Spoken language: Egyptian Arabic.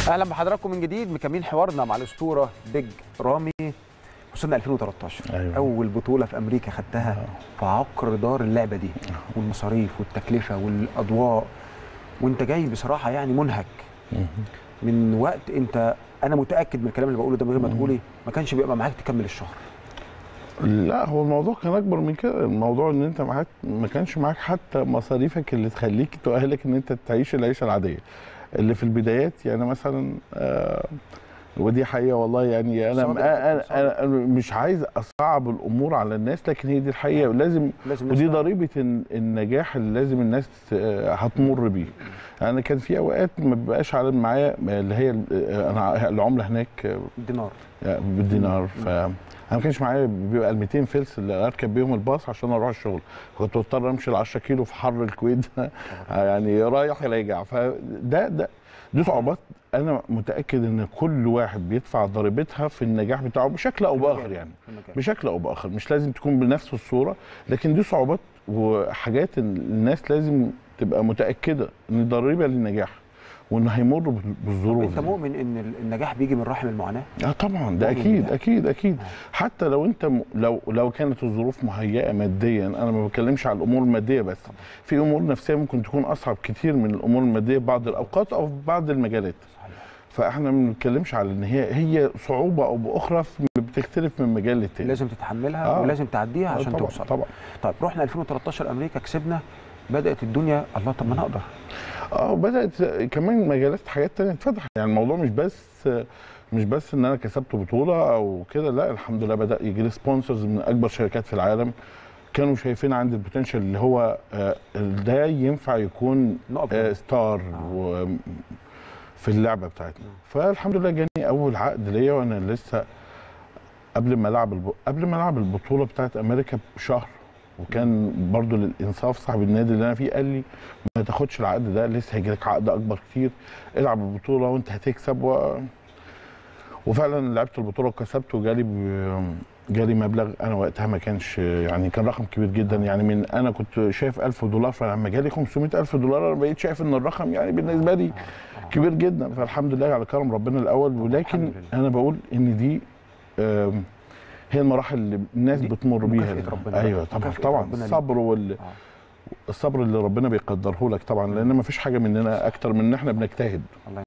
اهلا بحضراتكم من جديد مكملين حوارنا مع الاسطوره بيج رامي وصلنا 2013 أيوة. اول بطوله في امريكا خدتها في عقر دار اللعبه دي والمصاريف والتكلفه والاضواء وانت جاي بصراحه يعني منهك من وقت انت انا متاكد من الكلام اللي بقوله ده من غير ما تقولي ما كانش بيبقى معاك تكمل الشهر لا هو الموضوع كان اكبر من كده الموضوع ان انت معاك ما كانش معاك حتى مصاريفك اللي تخليك تؤهلك ان انت تعيش العيشه العاديه اللي في البدايات يعني مثلا آه ودي حقيقه والله يعني انا صادق، أنا, صادق. أنا, انا مش عايز اصعب الامور على الناس لكن هي دي الحقيقه ولازم لازم ودي نسمع. ضريبه الن- النجاح اللي لازم الناس آه، هتمر بيه انا كان في اوقات ما بيبقاش على معايا اللي هي آه، انا العمله هناك آه، دينار بالدينار ف انا ما كانش معايا بيبقى ال 200 فلس اللي اركب بيهم الباص عشان اروح الشغل كنت بضطر امشي ال 10 كيلو في حر الكويت يعني رايح راجع فده ده دي صعوبات انا متاكد ان كل واحد بيدفع ضريبتها في النجاح بتاعه بشكل او باخر يعني في المكان. بشكل او باخر مش لازم تكون بنفس الصوره لكن دي صعوبات وحاجات إن الناس لازم تبقى متاكده ان ضريبه للنجاح وان هيمر بالظروف انت دي. مؤمن ان النجاح بيجي من رحم المعاناه اه طبعا ده مؤمن اكيد بده. اكيد اكيد حتى لو انت م... لو لو كانت الظروف مهيئه ماديا انا ما بتكلمش على الامور الماديه بس في امور نفسيه ممكن تكون اصعب كتير من الامور الماديه في بعض الاوقات او في بعض المجالات صحيح فاحنا ما بنتكلمش على ان هي هي صعوبه او باخرى في- بتختلف من مجال للتاني لازم تتحملها آه. ولازم تعديها آه عشان طبعا توصل طبعا طيب رحنا 2013 امريكا كسبنا بدات الدنيا الله طب ما انا اقدر اه بدات كمان مجالات حاجات تانية اتفتحت يعني الموضوع مش بس مش بس ان انا كسبت بطوله او كده لا الحمد لله بدا يجي لي سبونسرز من اكبر شركات في العالم كانوا شايفين عندي البوتنشال اللي هو آه، ده ينفع يكون نقف آه، جنبه. ستار و في اللعبه بتاعتنا فالحمد لله جاني اول عقد ليا وانا لسه قبل ما العب الب... قبل ما العب البطوله بتاعت امريكا بشهر وكان برضو للانصاف صاحب النادي اللي انا فيه قال لي ما تاخدش العقد ده لسه هيجي لك عقد اكبر كتير العب البطوله وانت هتكسب و... وفعلا لعبت البطوله وكسبت وجالي ب... جالي مبلغ انا وقتها ما كانش يعني كان رقم كبير جدا يعني من انا كنت شايف 1000 دولار فلما جالي 500 الف دولار انا بقيت شايف ان الرقم يعني بالنسبه لي كبير جدا فالحمد لله على كرم ربنا الاول ولكن الحمد لله. انا بقول ان دي آم، هي المراحل اللي الناس دي بتمر بيها مكافأة ربنا. ايوه طبعا مكافأة طبعا ربنا ليك. الصبر وال آه. الصبر اللي ربنا بيقدره لك طبعا لان ما فيش حاجه مننا اكتر من ان احنا بنجتهد الله